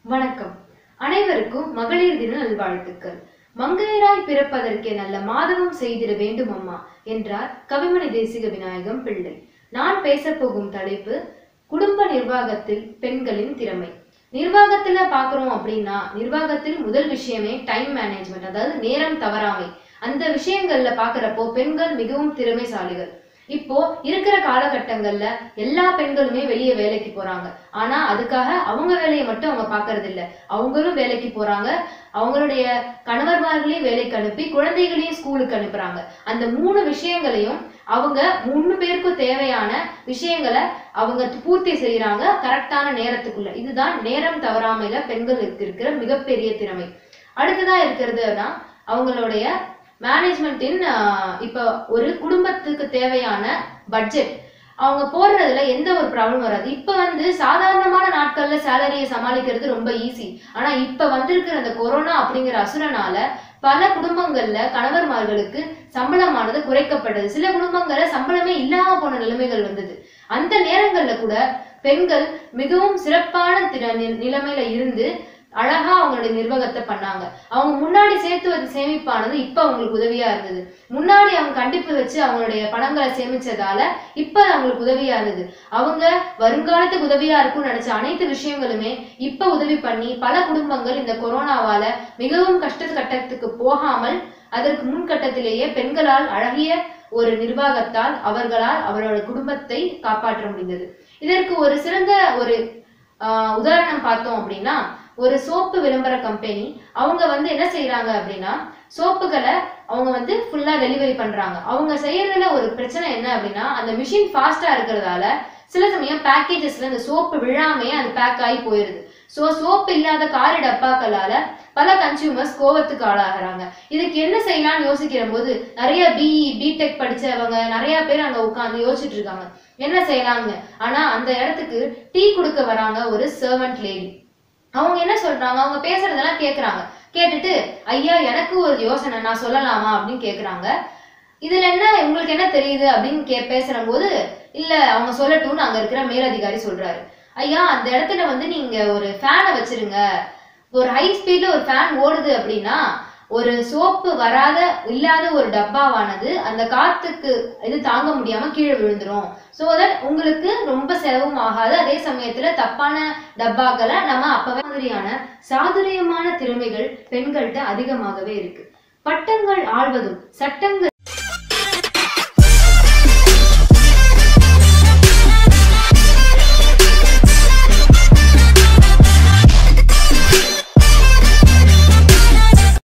வணக்கம் அனைவருக்கும் மகளிர் தின நல்வாழ்த்துக்கள் மங்கையராய் பிறப்பதற்கே நல்ல மாதவம் செய்திட வேண்டும் அம்மா என்றார் கவிமணி தேசிக விநாயகம் பிள்ளை நான் பேசப் போகும் தலைப்பு குடும்ப நிர்வாகத்தில் பெண்களின் திறமை நிர்வாகத்துல பாக்குறோம் அப்படின்னா நிர்வாகத்தில் முதல் விஷயமே டைம் மேனேஜ்மெண்ட் அதாவது நேரம் தவறாமை அந்த விஷயங்கள்ல பாக்குறப்போ பெண்கள் மிகவும் திறமைசாலிகள் இப்போ இருக்கிற காலகட்டங்கள்ல எல்லா பெண்களுமே வெளியே வேலைக்கு போறாங்க ஆனா அதுக்காக அவங்க வேலையை மட்டும் அவங்க பாக்குறது இல்ல அவங்களும் வேலைக்கு போறாங்க அவங்களுடைய கணவர்மார்களையும் வேலைக்கு அனுப்பி குழந்தைகளையும் ஸ்கூலுக்கு அனுப்புறாங்க அந்த மூணு விஷயங்களையும் அவங்க மூணு பேருக்கும் தேவையான விஷயங்களை அவங்க பூர்த்தி செய்யறாங்க கரெக்டான நேரத்துக்குள்ள இதுதான் நேரம் தவறாமையில பெண்களுக்கு இருக்கிற மிகப்பெரிய திறமை அடுத்ததா இருக்கிறதுனா அவங்களுடைய மேனேஜ்மெண்ட்டின் இப்போ ஒரு குடும்பத்துக்கு தேவையான பட்ஜெட் அவங்க போடுறதுல எந்த ஒரு ப்ராப்ளம் வராது இப்ப வந்து சாதாரணமான நாட்கள்ல சேலரியை சமாளிக்கிறது ரொம்ப ஈஸி ஆனா இப்ப வந்திருக்கிற அந்த கொரோனா அப்படிங்கிற அசுரனால பல குடும்பங்கள்ல கணவர்மார்களுக்கு சம்பளமானது குறைக்கப்பட்டது சில குடும்பங்கள்ல சம்பளமே இல்லாம போன நிலைமைகள் வந்தது அந்த நேரங்கள்ல கூட பெண்கள் மிகவும் சிறப்பான திற நி- நிலைமையில இருந்து அழகா அவங்களுடைய நிர்வாகத்தை பண்ணாங்க அவங்க முன்னாடி சேர்த்து வச்ச சேமிப்பானது இப்ப அவங்களுக்கு உதவியா இருந்தது முன்னாடி அவங்க கண்டிப்பு வச்சு அவங்களுடைய பணங்களை சேமிச்சதால இப்ப அவங்களுக்கு உதவியா இருந்தது அவங்க வருங்காலத்துக்கு உதவியா இருக்கும்னு நினைச்ச அனைத்து விஷயங்களுமே இப்ப உதவி பண்ணி பல குடும்பங்கள் இந்த கொரோனாவால மிகவும் கஷ்ட கட்டத்துக்கு போகாமல் அதற்கு முன்கட்டத்திலேயே பெண்களால் அழகிய ஒரு நிர்வாகத்தால் அவர்களால் அவரோட குடும்பத்தை காப்பாற்ற முடிந்தது இதற்கு ஒரு சிறந்த ஒரு ஆஹ், உதாரணம் பார்த்தோம் அப்படின்னா ஒரு சோப்பு விளம்பர கம்பெனி அவங்க வந்து என்ன செய்யறாங்க அப்படின்னா சோப்புகளை அவங்க வந்து ஃபுல்லா டெலிவரி பண்றாங்க அவங்க செய்யறதுல ஒரு பிரச்சனை என்ன அப்படின்னா அந்த மிஷின் ஃபாஸ்டா இருக்கிறதால சில சமயம் பேக்கேஜஸ்ல இந்த சோப்பு விழாமையே அது பேக் ஆகி போயிருது ஸோ சோப்பு இல்லாத காரி டப்பாக்களால பல கன்சியூமர்ஸ் கோவத்துக்கு ஆளாகிறாங்க இதுக்கு என்ன செய்யலாம்னு யோசிக்கிற போது நிறைய பிஇ பிடெக் படிச்சவங்க நிறைய பேர் அங்க உட்கார்ந்து யோசிச்சுட்டு இருக்காங்க என்ன செய்யலாம்னு ஆனா அந்த இடத்துக்கு டீ கொடுக்க வராங்க ஒரு சர்வன்ட் லேடி அவங்க என்ன சொல்றாங்க அவங்க பேசுறதெல்லாம் கேக்குறாங்க கேட்டுட்டு ஐயா எனக்கு ஒரு யோசனை நான் சொல்லலாமா அப்படின்னு கேக்குறாங்க இதுல என்ன உங்களுக்கு என்ன தெரியுது அப்படின்னு கே பேசுற போது இல்ல அவங்க சொல்லட்டும்னு அங்க இருக்கிற மேலதிகாரி சொல்றாரு ஐயா அந்த இடத்துல வந்து நீங்க ஒரு ஃபேனை வச்சிருங்க ஒரு ஹை ஸ்பீட்ல ஒரு ஃபேன் ஓடுது அப்படின்னா ஒரு சோப்பு வராத இல்லாத ஒரு டப்பாவானது அந்த காத்துக்கு இது தாங்க முடியாம கீழே விழுந்துரும் சோ தட் உங்களுக்கு ரொம்ப செலவும் ஆகாது அதே சமயத்துல தப்பான டப்பாக்களை நம்ம அப்பவே மாதிரியான சாதுரியமான திறமைகள் பெண்கள்கிட்ட அதிகமாகவே இருக்கு பட்டங்கள் ஆள்வதும் சட்டங்கள்